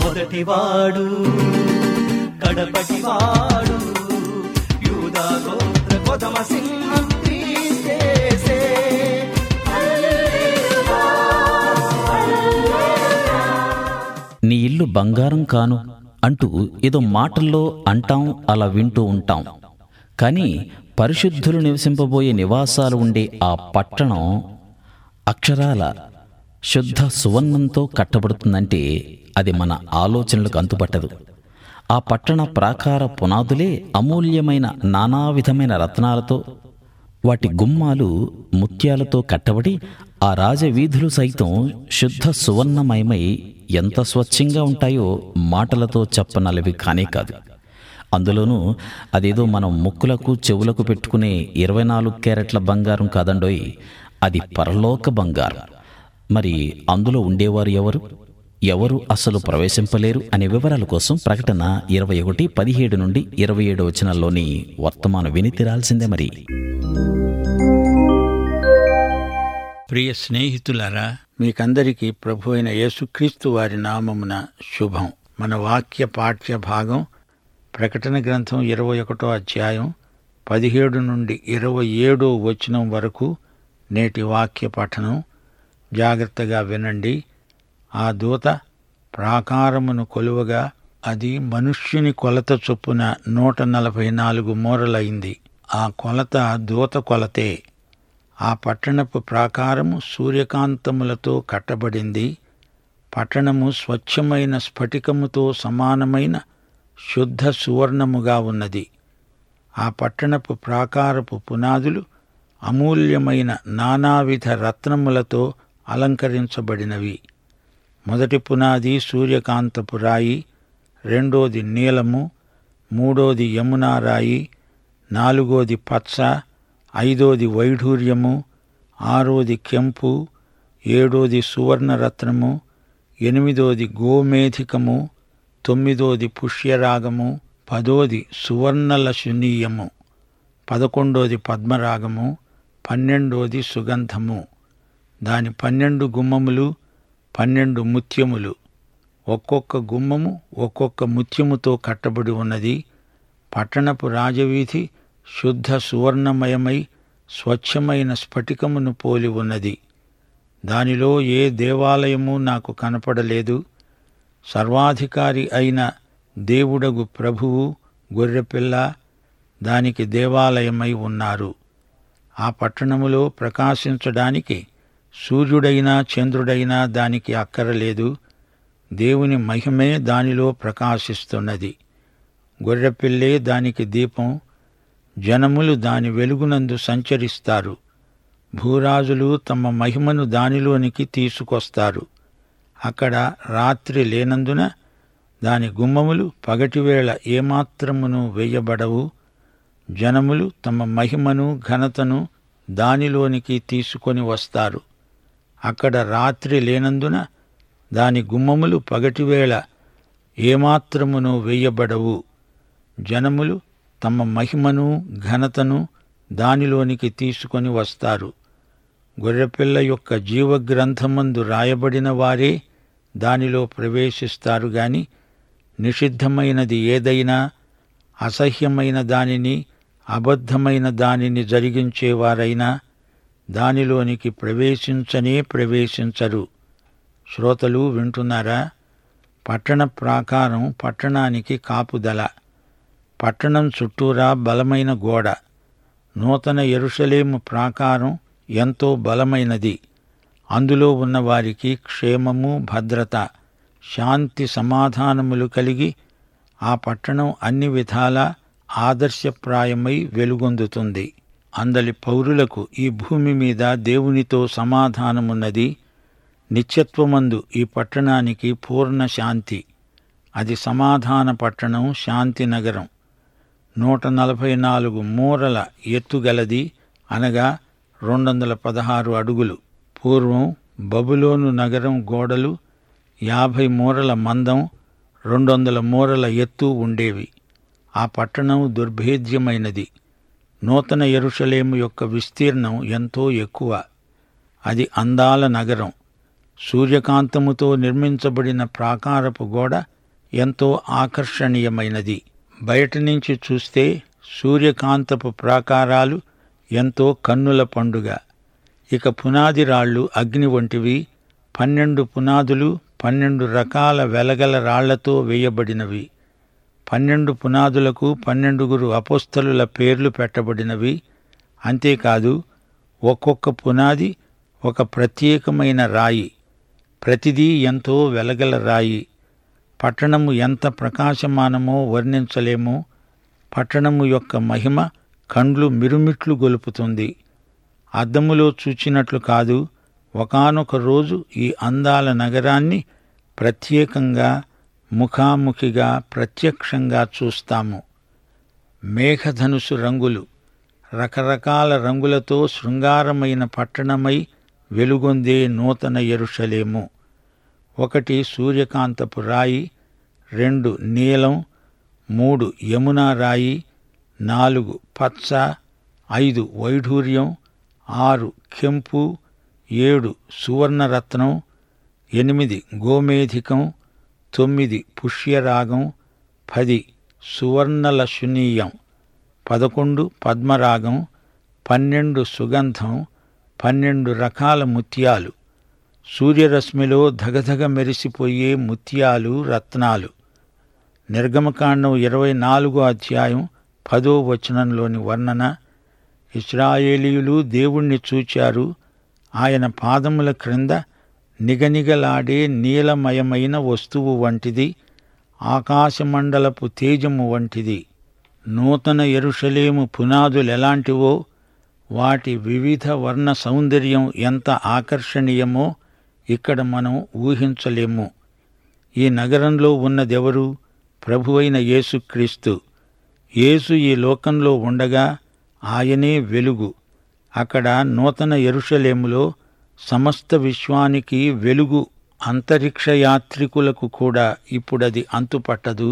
మొదటివాడు కడపటివాడు యూదా గోత్ర కొదమ సింహం క్రీస్తేసే. నీ ఇల్లు బంగారం కాను అంటూ ఏదో మాటల్లో అంటాం అలా వింటూ ఉంటాం కానీ పరిశుద్ధులు నివసింపబోయే నివాసాలు ఉండే ఆ పట్టణం అక్షరాల శుద్ధ సువర్ణంతో కట్టబడుతుందంటే అది మన ఆలోచనలకు అంతుపట్టదు ఆ పట్టణ ప్రాకార పునాదులే అమూల్యమైన నానా విధమైన రత్నాలతో వాటి గుమ్మాలు ముత్యాలతో కట్టబడి ఆ రాజవీధులు సైతం శుద్ధ సువర్ణమయమై ఎంత స్వచ్ఛంగా ఉంటాయో మాటలతో చెప్పనలవి కానే కాదు అందులోనూ అదేదో మనం ముక్కులకు చెవులకు పెట్టుకునే ఇరవై నాలుగు క్యారెట్ల బంగారం కాదండోయ్ అది పరలోక బంగారం మరి అందులో ఉండేవారు ఎవరు ఎవరు అసలు ప్రవేశింపలేరు అనే వివరాల కోసం ప్రకటన ఇరవై ఒకటి పదిహేడు నుండి ఇరవై ఏడు వచనాల్లోని వర్తమానం విని తీరాల్సిందే మరి ప్రియ స్నేహితులారా మీకందరికీ ప్రభు అయిన యేసుక్రీస్తు వారి నామమున శుభం మన వాక్య పాఠ్య భాగం ప్రకటన గ్రంథం ఇరవై ఒకటో అధ్యాయం పదిహేడు నుండి ఇరవై ఏడో వచనం వరకు నేటి వాక్య పఠనం జాగ్రత్తగా వినండి ఆ దూత ప్రాకారమును కొలువగా అది మనుష్యుని కొలత చొప్పున నూట నలభై నాలుగు మూరలైంది ఆ కొలత దూత కొలతే ఆ పట్టణపు ప్రాకారము సూర్యకాంతములతో కట్టబడింది పట్టణము స్వచ్ఛమైన స్ఫటికముతో సమానమైన శుద్ధ సువర్ణముగా ఉన్నది ఆ పట్టణపు ప్రాకారపు పునాదులు అమూల్యమైన నానావిధ రత్నములతో అలంకరించబడినవి మొదటి పునాది సూర్యకాంతపు రాయి రెండోది నీలము మూడోది యమునా రాయి నాలుగోది పచ్చ ఐదోది వైఢూర్యము ఆరోది కెంపు ఏడోది సువర్ణరత్నము ఎనిమిదోది గోమేధికము తొమ్మిదోది పుష్యరాగము పదోది సువర్ణలశునీయము పదకొండోది పద్మరాగము పన్నెండోది సుగంధము దాని పన్నెండు గుమ్మములు పన్నెండు ముత్యములు ఒక్కొక్క గుమ్మము ఒక్కొక్క ముత్యముతో కట్టబడి ఉన్నది పట్టణపు రాజవీధి శుద్ధ సువర్ణమయమై స్వచ్ఛమైన స్ఫటికమును పోలి ఉన్నది దానిలో ఏ దేవాలయము నాకు కనపడలేదు సర్వాధికారి అయిన దేవుడగు ప్రభువు గొర్రెపిల్ల దానికి దేవాలయమై ఉన్నారు ఆ పట్టణములో ప్రకాశించడానికి సూర్యుడైనా చంద్రుడైనా దానికి అక్కరలేదు దేవుని మహిమే దానిలో ప్రకాశిస్తున్నది గొర్రెపిల్లే దానికి దీపం జనములు దాని వెలుగునందు సంచరిస్తారు భూరాజులు తమ మహిమను దానిలోనికి తీసుకొస్తారు అక్కడ రాత్రి లేనందున దాని గుమ్మములు పగటివేళ ఏమాత్రమును వేయబడవు జనములు తమ మహిమను ఘనతను దానిలోనికి తీసుకొని వస్తారు అక్కడ రాత్రి లేనందున దాని గుమ్మములు పగటివేళ ఏమాత్రమును వేయబడవు జనములు తమ మహిమను ఘనతను దానిలోనికి తీసుకొని వస్తారు గొర్రెపిల్ల యొక్క జీవగ్రంథమందు రాయబడిన వారే దానిలో ప్రవేశిస్తారు గాని నిషిద్ధమైనది ఏదైనా అసహ్యమైన దానిని అబద్ధమైన దానిని జరిగించేవారైనా దానిలోనికి ప్రవేశించనే ప్రవేశించరు శ్రోతలు వింటున్నారా పట్టణ ప్రాకారం పట్టణానికి కాపుదల పట్టణం చుట్టూరా బలమైన గోడ నూతన ఎరుషలేము ప్రాకారం ఎంతో బలమైనది అందులో ఉన్న వారికి క్షేమము భద్రత శాంతి సమాధానములు కలిగి ఆ పట్టణం అన్ని విధాలా ఆదర్శప్రాయమై వెలుగొందుతుంది అందలి పౌరులకు ఈ భూమి మీద దేవునితో సమాధానమున్నది నిత్యత్వమందు ఈ పట్టణానికి పూర్ణ శాంతి అది సమాధాన పట్టణం శాంతి నగరం నూట నలభై నాలుగు మూరల ఎత్తుగలది అనగా రెండు వందల పదహారు అడుగులు పూర్వం బబులోను నగరం గోడలు యాభై మూరల మందం రెండు వందల మూరల ఎత్తు ఉండేవి ఆ పట్టణం దుర్భేద్యమైనది నూతన ఎరుషలేము యొక్క విస్తీర్ణం ఎంతో ఎక్కువ అది అందాల నగరం సూర్యకాంతముతో నిర్మించబడిన ప్రాకారపు గోడ ఎంతో ఆకర్షణీయమైనది బయట నుంచి చూస్తే సూర్యకాంతపు ప్రాకారాలు ఎంతో కన్నుల పండుగ ఇక పునాది రాళ్ళు అగ్ని వంటివి పన్నెండు పునాదులు పన్నెండు రకాల వెలగల రాళ్లతో వేయబడినవి పన్నెండు పునాదులకు పన్నెండుగురు అపోస్తలుల పేర్లు పెట్టబడినవి అంతేకాదు ఒక్కొక్క పునాది ఒక ప్రత్యేకమైన రాయి ప్రతిదీ ఎంతో వెలగల రాయి పట్టణము ఎంత ప్రకాశమానమో వర్ణించలేమో పట్టణము యొక్క మహిమ కండ్లు మిరుమిట్లు గొలుపుతుంది అద్దములో చూచినట్లు కాదు ఒకానొక రోజు ఈ అందాల నగరాన్ని ప్రత్యేకంగా ముఖాముఖిగా ప్రత్యక్షంగా చూస్తాము మేఘధనుసు రంగులు రకరకాల రంగులతో శృంగారమైన పట్టణమై వెలుగొందే నూతన ఎరుషలేము ఒకటి సూర్యకాంతపు రాయి రెండు నీలం మూడు యమునా రాయి నాలుగు పచ్చ ఐదు వైఢూర్యం ఆరు కెంపు ఏడు సువర్ణరత్నం ఎనిమిది గోమేధికం తొమ్మిది పుష్యరాగం పది సువర్ణలశునీయం పదకొండు పద్మరాగం పన్నెండు సుగంధం పన్నెండు రకాల ముత్యాలు సూర్యరశ్మిలో ధగధగ మెరిసిపోయే ముత్యాలు రత్నాలు నిర్గమకాండం ఇరవై నాలుగో అధ్యాయం పదో వచనంలోని వర్ణన ఇస్రాయేలీయులు దేవుణ్ణి చూచారు ఆయన పాదముల క్రింద నిగనిగలాడే నీలమయమైన వస్తువు వంటిది ఆకాశమండలపు తేజము వంటిది నూతన ఎరుషలేము పునాదులెలాంటివో వాటి వివిధ వర్ణ సౌందర్యం ఎంత ఆకర్షణీయమో ఇక్కడ మనం ఊహించలేము ఈ నగరంలో ఉన్నదెవరు ప్రభువైన యేసుక్రీస్తు యేసు ఈ లోకంలో ఉండగా ఆయనే వెలుగు అక్కడ నూతన ఎరుషలేములో సమస్త విశ్వానికి వెలుగు అంతరిక్ష యాత్రికులకు కూడా ఇప్పుడది అంతుపట్టదు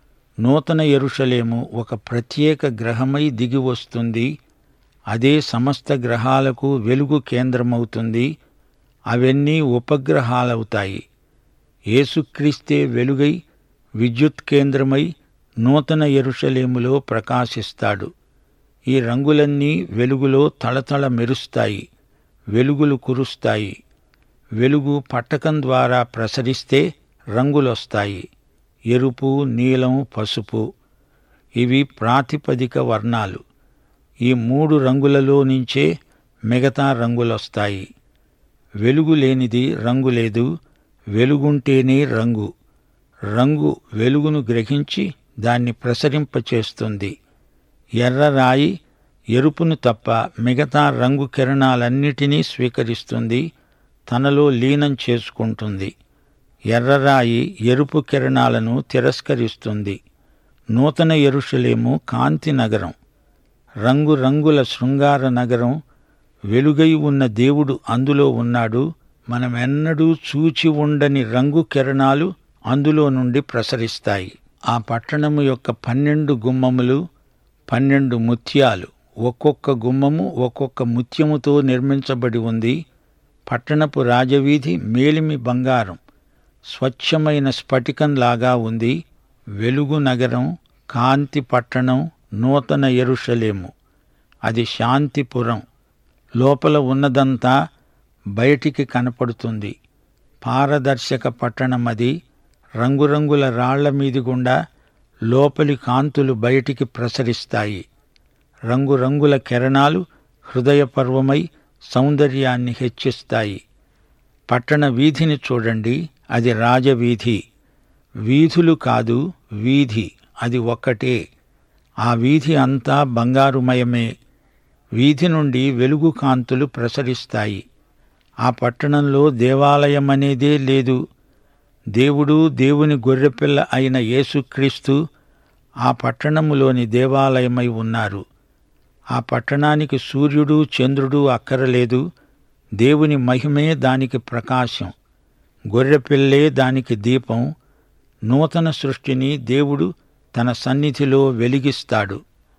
నూతన ఎరుషలేము ఒక ప్రత్యేక గ్రహమై దిగి వస్తుంది అదే సమస్త గ్రహాలకు వెలుగు కేంద్రమవుతుంది అవన్నీ ఉపగ్రహాలవుతాయి యేసుక్రీస్తే వెలుగై విద్యుత్ కేంద్రమై నూతన ఎరుషలేములో ప్రకాశిస్తాడు ఈ రంగులన్నీ వెలుగులో తళతళ మెరుస్తాయి వెలుగులు కురుస్తాయి వెలుగు పట్టకం ద్వారా ప్రసరిస్తే రంగులొస్తాయి ఎరుపు నీలం పసుపు ఇవి ప్రాతిపదిక వర్ణాలు ఈ మూడు రంగులలో నుంచే మిగతా రంగులొస్తాయి వెలుగు లేనిది రంగు లేదు వెలుగుంటేనే రంగు రంగు వెలుగును గ్రహించి దాన్ని ప్రసరింపచేస్తుంది ఎర్ర రాయి ఎరుపును తప్ప మిగతా రంగు కిరణాలన్నిటినీ స్వీకరిస్తుంది తనలో లీనం చేసుకుంటుంది ఎర్రరాయి ఎరుపు కిరణాలను తిరస్కరిస్తుంది నూతన ఎరుషలేము కాంతి నగరం రంగురంగుల శృంగార నగరం వెలుగై ఉన్న దేవుడు అందులో ఉన్నాడు మనమెన్నడూ చూచి ఉండని రంగు కిరణాలు అందులో నుండి ప్రసరిస్తాయి ఆ పట్టణము యొక్క పన్నెండు గుమ్మములు పన్నెండు ముత్యాలు ఒక్కొక్క గుమ్మము ఒక్కొక్క ముత్యముతో నిర్మించబడి ఉంది పట్టణపు రాజవీధి మేలిమి బంగారం స్వచ్ఛమైన స్ఫటికంలాగా ఉంది వెలుగు నగరం కాంతి పట్టణం నూతన ఎరుషలేము అది శాంతిపురం లోపల ఉన్నదంతా బయటికి కనపడుతుంది పారదర్శక పట్టణమది రంగురంగుల రాళ్ల మీది గుండా లోపలి కాంతులు బయటికి ప్రసరిస్తాయి రంగురంగుల కిరణాలు హృదయపర్వమై సౌందర్యాన్ని హెచ్చిస్తాయి పట్టణ వీధిని చూడండి అది రాజవీధి వీధులు కాదు వీధి అది ఒక్కటే ఆ వీధి అంతా బంగారుమయమే వీధి నుండి వెలుగు కాంతులు ప్రసరిస్తాయి ఆ పట్టణంలో దేవాలయమనేదే లేదు దేవుడు దేవుని గొర్రెపిల్ల అయిన యేసుక్రీస్తు ఆ పట్టణములోని దేవాలయమై ఉన్నారు ఆ పట్టణానికి సూర్యుడు చంద్రుడు అక్కరలేదు దేవుని మహిమే దానికి ప్రకాశం గొర్రెపిల్లే దానికి దీపం నూతన సృష్టిని దేవుడు తన సన్నిధిలో వెలిగిస్తాడు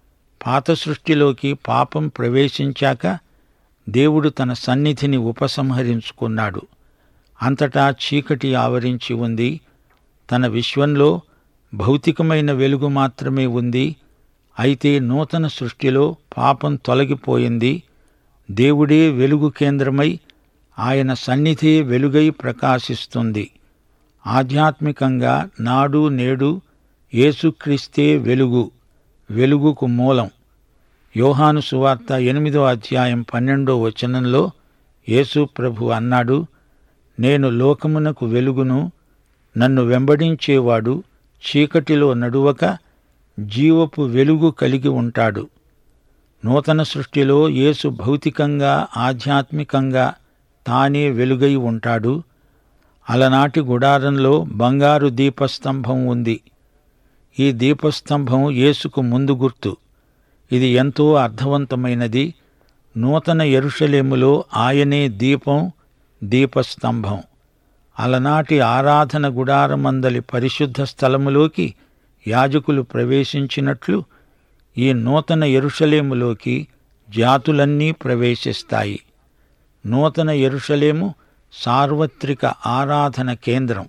పాత సృష్టిలోకి పాపం ప్రవేశించాక దేవుడు తన సన్నిధిని ఉపసంహరించుకున్నాడు అంతటా చీకటి ఆవరించి ఉంది తన విశ్వంలో భౌతికమైన వెలుగు మాత్రమే ఉంది అయితే నూతన సృష్టిలో పాపం తొలగిపోయింది దేవుడే వెలుగు కేంద్రమై ఆయన సన్నిధే వెలుగై ప్రకాశిస్తుంది ఆధ్యాత్మికంగా నాడు నేడు యేసుక్రీస్తే వెలుగు వెలుగుకు మూలం యోహాను సువార్త ఎనిమిదో అధ్యాయం పన్నెండో వచనంలో యేసు ప్రభు అన్నాడు నేను లోకమునకు వెలుగును నన్ను వెంబడించేవాడు చీకటిలో నడువక జీవపు వెలుగు కలిగి ఉంటాడు నూతన సృష్టిలో యేసు భౌతికంగా ఆధ్యాత్మికంగా తానే వెలుగై ఉంటాడు అలనాటి గుడారంలో బంగారు దీపస్తంభం ఉంది ఈ దీపస్తంభం యేసుకు ముందు గుర్తు ఇది ఎంతో అర్థవంతమైనది నూతన ఎరుషలేములో ఆయనే దీపం దీపస్తంభం అలనాటి ఆరాధన గుడారమందలి పరిశుద్ధ స్థలములోకి యాజకులు ప్రవేశించినట్లు ఈ నూతన ఎరుషలేములోకి జాతులన్నీ ప్రవేశిస్తాయి నూతన ఎరుషలేము సార్వత్రిక ఆరాధన కేంద్రం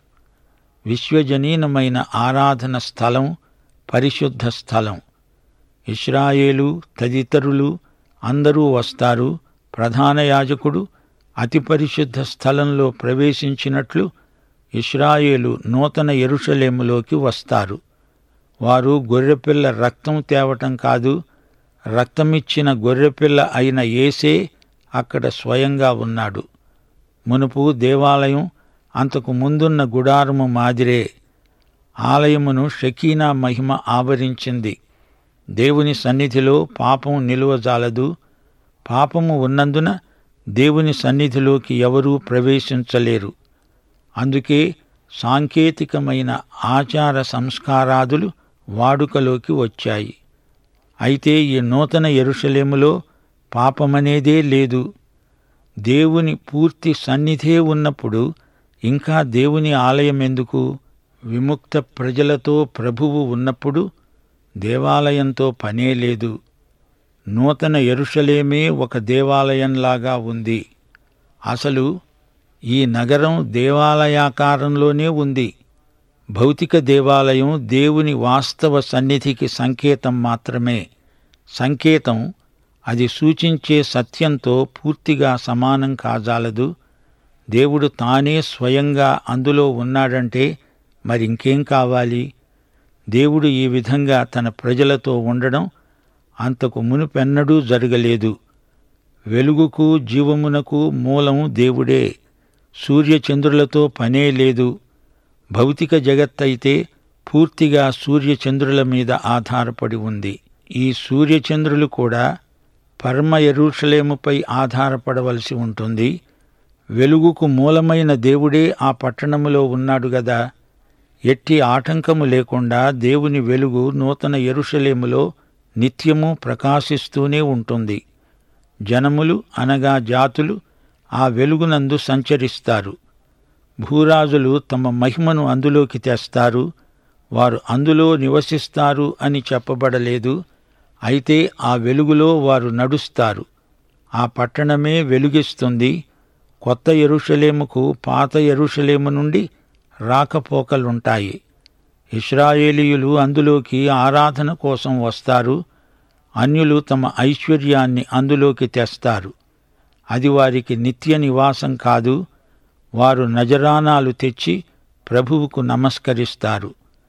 విశ్వజనీనమైన ఆరాధన స్థలం పరిశుద్ధ స్థలం ఇస్రాయేలు తదితరులు అందరూ వస్తారు ప్రధాన యాజకుడు అతి పరిశుద్ధ స్థలంలో ప్రవేశించినట్లు ఇస్రాయేలు నూతన ఎరుషలేములోకి వస్తారు వారు గొర్రెపిల్ల రక్తం తేవటం కాదు రక్తమిచ్చిన గొర్రెపిల్ల అయిన ఏసే అక్కడ స్వయంగా ఉన్నాడు మునుపు దేవాలయం అంతకు ముందున్న గుడారము మాదిరే ఆలయమును షకీనా మహిమ ఆవరించింది దేవుని సన్నిధిలో పాపం నిలువజాలదు పాపము ఉన్నందున దేవుని సన్నిధిలోకి ఎవరూ ప్రవేశించలేరు అందుకే సాంకేతికమైన ఆచార సంస్కారాదులు వాడుకలోకి వచ్చాయి అయితే ఈ నూతన ఎరుషలేములో పాపమనేదే లేదు దేవుని పూర్తి సన్నిధే ఉన్నప్పుడు ఇంకా దేవుని ఆలయం ఎందుకు విముక్త ప్రజలతో ప్రభువు ఉన్నప్పుడు దేవాలయంతో పనే లేదు నూతన ఎరుషలేమే ఒక దేవాలయంలాగా ఉంది అసలు ఈ నగరం దేవాలయాకారంలోనే ఉంది భౌతిక దేవాలయం దేవుని వాస్తవ సన్నిధికి సంకేతం మాత్రమే సంకేతం అది సూచించే సత్యంతో పూర్తిగా సమానం కాజాలదు దేవుడు తానే స్వయంగా అందులో ఉన్నాడంటే మరింకేం కావాలి దేవుడు ఈ విధంగా తన ప్రజలతో ఉండడం అంతకు మునుపెన్నడూ జరగలేదు వెలుగుకు జీవమునకు మూలం దేవుడే సూర్యచంద్రులతో పనే లేదు భౌతిక జగత్తైతే పూర్తిగా సూర్యచంద్రుల మీద ఆధారపడి ఉంది ఈ సూర్యచంద్రులు కూడా పరమ ఎరుషలేముపై ఆధారపడవలసి ఉంటుంది వెలుగుకు మూలమైన దేవుడే ఆ పట్టణములో ఉన్నాడు గదా ఎట్టి ఆటంకము లేకుండా దేవుని వెలుగు నూతన ఎరుషలేములో నిత్యము ప్రకాశిస్తూనే ఉంటుంది జనములు అనగా జాతులు ఆ వెలుగునందు సంచరిస్తారు భూరాజులు తమ మహిమను అందులోకి తెస్తారు వారు అందులో నివసిస్తారు అని చెప్పబడలేదు అయితే ఆ వెలుగులో వారు నడుస్తారు ఆ పట్టణమే వెలుగిస్తుంది కొత్త ఎరుషలేముకు పాత ఎరుషలేము నుండి రాకపోకలుంటాయి ఇస్రాయేలీయులు అందులోకి ఆరాధన కోసం వస్తారు అన్యులు తమ ఐశ్వర్యాన్ని అందులోకి తెస్తారు అది వారికి నిత్య నివాసం కాదు వారు నజరానాలు తెచ్చి ప్రభువుకు నమస్కరిస్తారు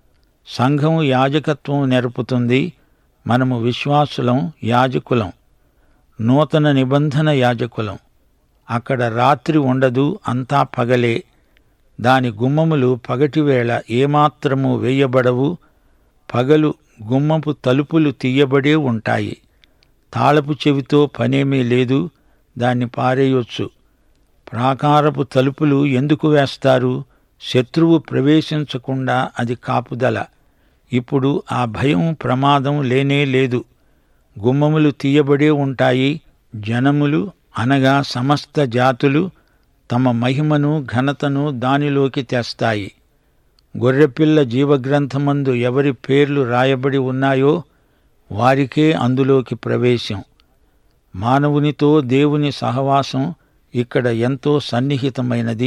సంఘం యాజకత్వం నెరుపుతుంది మనము విశ్వాసులం యాజకులం నూతన నిబంధన యాజకులం అక్కడ రాత్రి ఉండదు అంతా పగలే దాని గుమ్మములు పగటివేళ ఏమాత్రము వేయబడవు పగలు గుమ్మపు తలుపులు తీయబడే ఉంటాయి తాళపు చెవితో పనేమీ లేదు దాన్ని పారేయొచ్చు ప్రాకారపు తలుపులు ఎందుకు వేస్తారు శత్రువు ప్రవేశించకుండా అది కాపుదల ఇప్పుడు ఆ భయం ప్రమాదం లేనే లేదు గుమ్మములు తీయబడే ఉంటాయి జనములు అనగా సమస్త జాతులు తమ మహిమను ఘనతను దానిలోకి తెస్తాయి గొర్రెపిల్ల జీవగ్రంథమందు ఎవరి పేర్లు రాయబడి ఉన్నాయో వారికే అందులోకి ప్రవేశం మానవునితో దేవుని సహవాసం ఇక్కడ ఎంతో సన్నిహితమైనది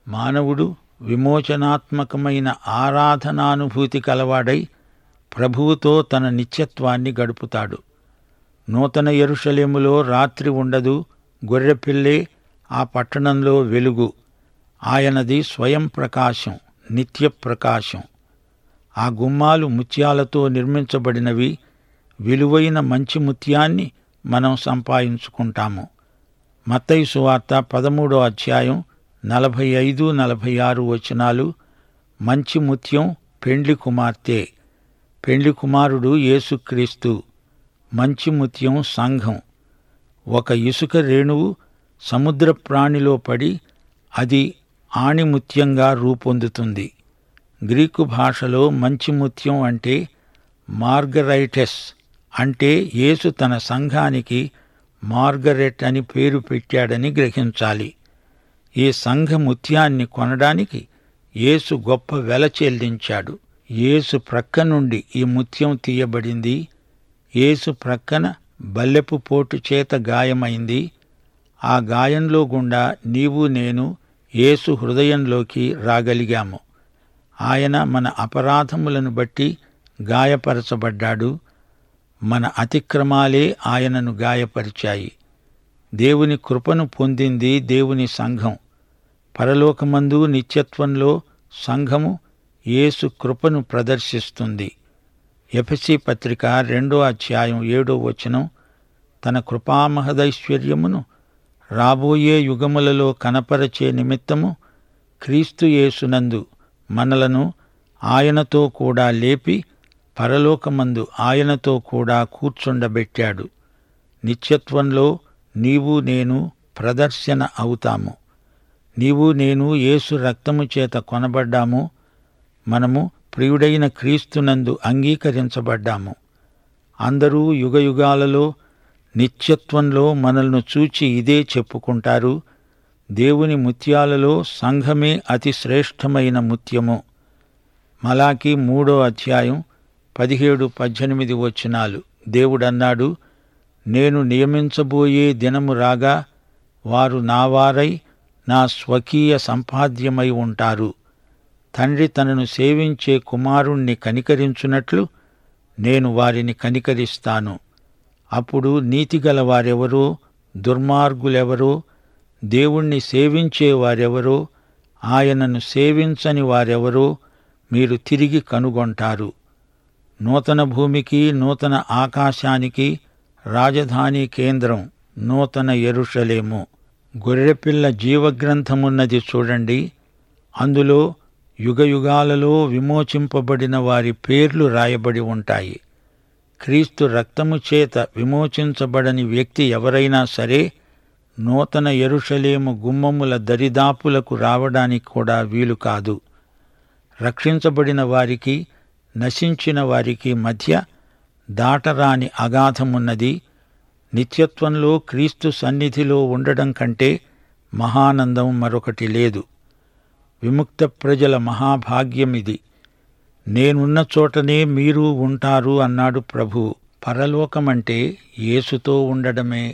మానవుడు విమోచనాత్మకమైన ఆరాధనానుభూతి కలవాడై ప్రభువుతో తన నిత్యత్వాన్ని గడుపుతాడు నూతన ఎరుషలేములో రాత్రి ఉండదు గొర్రెపిల్లే ఆ పట్టణంలో వెలుగు ఆయనది స్వయం ప్రకాశం నిత్య ప్రకాశం ఆ గుమ్మాలు ముత్యాలతో నిర్మించబడినవి విలువైన మంచి ముత్యాన్ని మనం సంపాదించుకుంటాము మత్తయి సువార్త పదమూడో అధ్యాయం నలభై ఐదు నలభై ఆరు వచనాలు మంచి ముత్యం పెండ్లి కుమార్తె పెండ్లి కుమారుడు యేసుక్రీస్తు మంచి ముత్యం సంఘం ఒక ఇసుక రేణువు సముద్ర ప్రాణిలో పడి అది ఆణిముత్యంగా రూపొందుతుంది గ్రీకు భాషలో మంచి ముత్యం అంటే మార్గరైటెస్ అంటే యేసు తన సంఘానికి మార్గరెట్ అని పేరు పెట్టాడని గ్రహించాలి ఈ సంఘ ముత్యాన్ని కొనడానికి యేసు గొప్ప వెల చెల్లించాడు యేసు ప్రక్క నుండి ఈ ముత్యం తీయబడింది యేసు ప్రక్కన బల్లెపు పోటు చేత గాయమైంది ఆ గాయంలో గుండా నీవు నేను యేసు హృదయంలోకి రాగలిగాము ఆయన మన అపరాధములను బట్టి గాయపరచబడ్డాడు మన అతిక్రమాలే ఆయనను గాయపరిచాయి దేవుని కృపను పొందింది దేవుని సంఘం పరలోకమందు నిత్యత్వంలో సంఘము యేసు కృపను ప్రదర్శిస్తుంది ఎఫసి పత్రిక రెండో అధ్యాయం ఏడో వచనం తన కృపామహదైశ్వర్యమును రాబోయే యుగములలో కనపరచే నిమిత్తము క్రీస్తు యేసునందు మనలను ఆయనతో కూడా లేపి పరలోకమందు ఆయనతో కూడా కూర్చుండబెట్టాడు నిత్యత్వంలో నీవు నేను ప్రదర్శన అవుతాము నీవు నేను యేసు రక్తము చేత కొనబడ్డాము మనము ప్రియుడైన క్రీస్తునందు అంగీకరించబడ్డాము అందరూ యుగయుగాలలో నిత్యత్వంలో మనల్ని చూచి ఇదే చెప్పుకుంటారు దేవుని ముత్యాలలో సంఘమే అతి శ్రేష్టమైన ముత్యము మలాకి మూడో అధ్యాయం పదిహేడు పద్దెనిమిది వచనాలు దేవుడన్నాడు నేను నియమించబోయే దినము రాగా వారు నావారై నా స్వకీయ సంపాద్యమై ఉంటారు తండ్రి తనను సేవించే కుమారుణ్ణి కనికరించున్నట్లు నేను వారిని కనికరిస్తాను అప్పుడు నీతిగల వారెవరో దుర్మార్గులెవరో దేవుణ్ణి సేవించే వారెవరో ఆయనను సేవించని వారెవరో మీరు తిరిగి కనుగొంటారు నూతన భూమికి నూతన ఆకాశానికి రాజధాని కేంద్రం నూతన ఎరుషలేము గొర్రెపిల్ల జీవగ్రంథమున్నది చూడండి అందులో యుగయుగాలలో విమోచింపబడిన వారి పేర్లు రాయబడి ఉంటాయి క్రీస్తు రక్తము చేత విమోచించబడని వ్యక్తి ఎవరైనా సరే నూతన ఎరుషలేము గుమ్మముల దరిదాపులకు రావడానికి కూడా వీలు కాదు రక్షించబడిన వారికి నశించిన వారికి మధ్య దాటరాని అగాధమున్నది నిత్యత్వంలో క్రీస్తు సన్నిధిలో ఉండడం కంటే మహానందం మరొకటి లేదు విముక్త ప్రజల మహాభాగ్యమిది నేనున్న చోటనే మీరు ఉంటారు అన్నాడు ప్రభు పరలోకమంటే యేసుతో ఉండడమే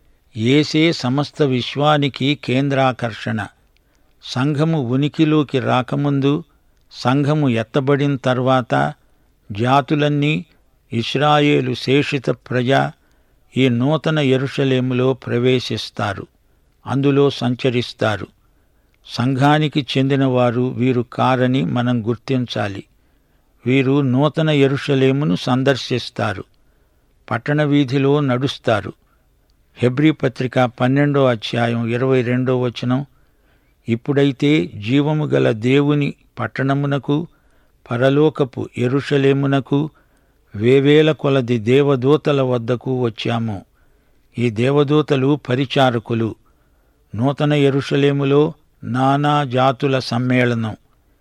ఏసే సమస్త విశ్వానికి కేంద్రాకర్షణ సంఘము ఉనికిలోకి రాకముందు సంఘము ఎత్తబడిన తర్వాత జాతులన్నీ ఇస్రాయేలు శేషిత ప్రజ ఈ నూతన ఎరుషలేములో ప్రవేశిస్తారు అందులో సంచరిస్తారు సంఘానికి చెందినవారు వీరు కారని మనం గుర్తించాలి వీరు నూతన ఎరుషలేమును సందర్శిస్తారు పట్టణ వీధిలో నడుస్తారు హెబ్రీ పత్రిక పన్నెండో అధ్యాయం ఇరవై రెండో వచనం ఇప్పుడైతే జీవము గల దేవుని పట్టణమునకు పరలోకపు ఎరుషలేమునకు వేవేల కొలది దేవదూతల వద్దకు వచ్చాము ఈ దేవదూతలు పరిచారకులు నూతన ఎరుషలేములో నానా జాతుల సమ్మేళనం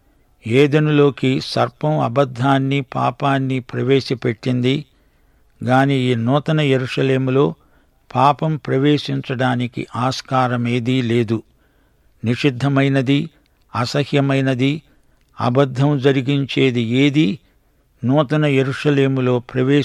ఏదెనులోకి సర్పం అబద్ధాన్ని పాపాన్ని ప్రవేశపెట్టింది గాని ఈ నూతన ఎరుషలేములో పాపం ప్రవేశించడానికి ఆస్కారమేదీ లేదు నిషిద్ధమైనది అసహ్యమైనది అబద్ధం జరిగించేది ఏది నూతన ఎరుషలేములో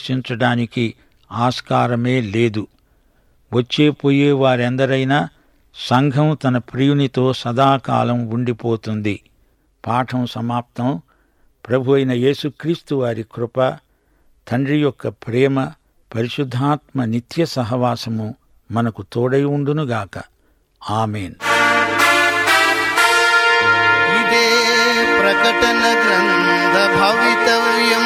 ప్రవేశించడానికి ఆస్కారమే లేదు వచ్చే పోయే వారెందరైనా సంఘం తన ప్రియునితో సదాకాలం ఉండిపోతుంది పాఠం సమాప్తం ప్రభు అయిన యేసుక్రీస్తు వారి కృప తండ్రి యొక్క ప్రేమ పరిశుద్ధాత్మ నిత్య సహవాసము మనకు తోడై ఉండునుగాక ఆమెన్ ఇదే ప్రకటన గ్రంథ భవితవ్యం